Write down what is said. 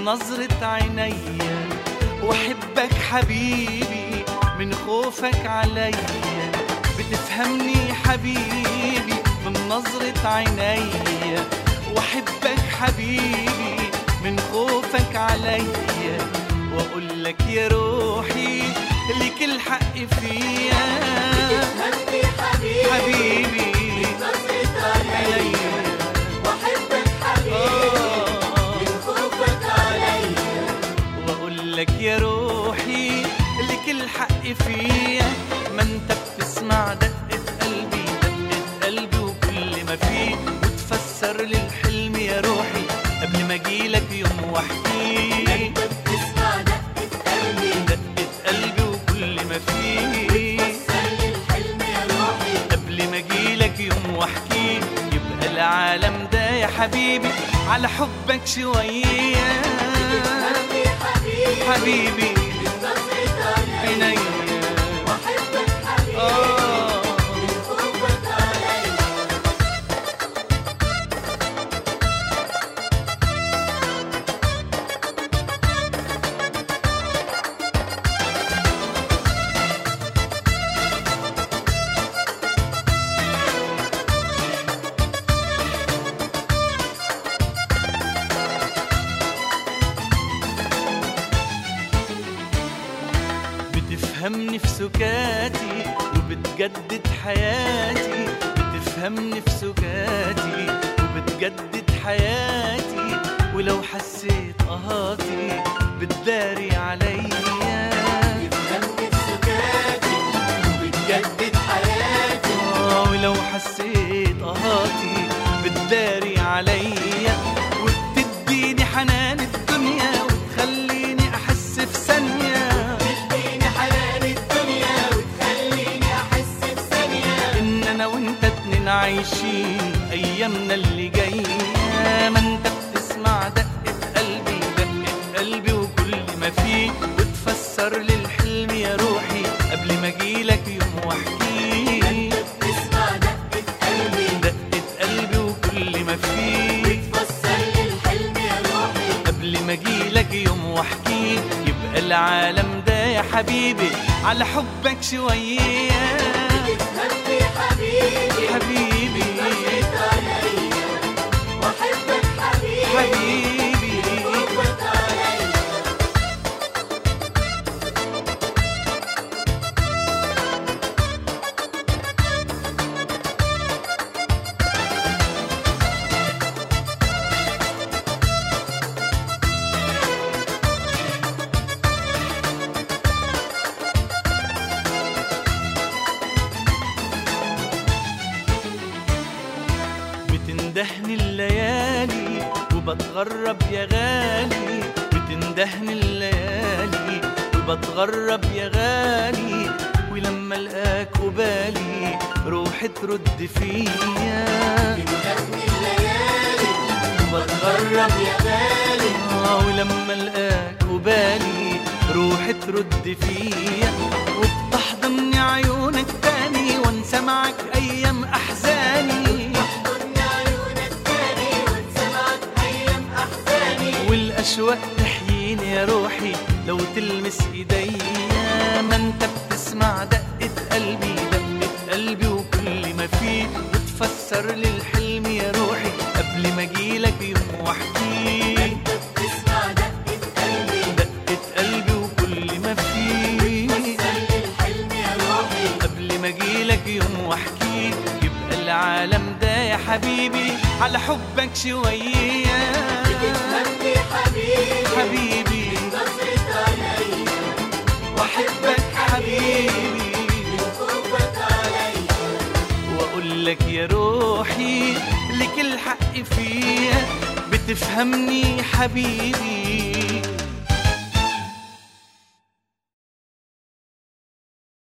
نظرة عينيا واحبك حبيبي من خوفك عليا بتفهمني حبيبي من نظرة عينيا واحبك حبيبي من خوفك عليا واقول لك يا روحي لك الحق فيا تفهمني حبيبي حبيبي نظرة عليا عليا واحبك حبيبي آه من خوفك عليا واقول لك يا روحي لك الحق فيا ما انت بتسمع دقة قلبي دقة قلبي وكل ما فيه وتفسر لي الحلم يا روحي قبل ما اجيلك يوم واحكيه انت بتسمع دقة قلبي دقة قلبي وكل ما فيه سلي الحلم يا روحي قبل ما اجيلك يوم واحكيه يبقى العالم ده يا حبيبي على حبك شويه تفهمني حبيبي حبيبي نظرة عليا عينيا واحبك حبيبي آه من خوفك عليا بتفهمني في سكاتي وبتجدد حياتي بتفهمني في سكاتي وبتجدد حياتي ولو حسيت قهاتي بتداري عليا تفهمني بسكاتي وبتجدد حياتي آه ولو حسيت قهاتي بتداري عليا وبتديني حنان الدنيا وتخليني احس في ثانيه تديني حنان الدنيا وتخليني احس بثانية ان انا وانت اتنين عايشين ايامنا اللي جايه ما انت بتسمع دقه قلبي دقه قلبي وكل ما فيه وتفسر لي الحلم يا روحي قبل ما اجيلك يوم واحكيه بتسمع دقة قلبي دقه قلبي وكل ما فيه فسر لي الحلم يا روحي قبل ما اجيلك يوم واحكيه يبقى العالم ده يا حبيبي على حبك شويه تفهمني حبيبي حبيبي نظرة عليا واحبك حبيبي حبيبي خوفك عليا بتندهني الليالي وبتغرب يا غالي بتندهني الليالي وبتغرب يا غالي ولما القاك قبالي روحي ترد فيا تفهمني الليالي وبتغرب يا غالي آه ولما القاك قبالي روحي ترد فيا وبتحضني عيونك تاني وانسى معك ايام احزاني تحضني عيونك تاني وانسى معك ايام احزاني والاشواق تحييني يا روحي لو تلمس ايديا ما انت بتسمع دقة قلبي دقة قلبي وكل ما فيه بتفسر لي الحلم يا روحي قبل ما اجيلك يوم واحكيه انت بتسمع دقة قلبي دقة قلبي وكل ما فيه سلي الحلم يا روحي قبل ما اجيلك يوم واحكيه يبقى العالم ده يا حبيبي على حبك شويه تفهمني حبيبي حبيبي نظرة عليا واحبك حبيبي خوفك عليا واقول لك يا روحي لك الحق فيا بتفهمني حبيبي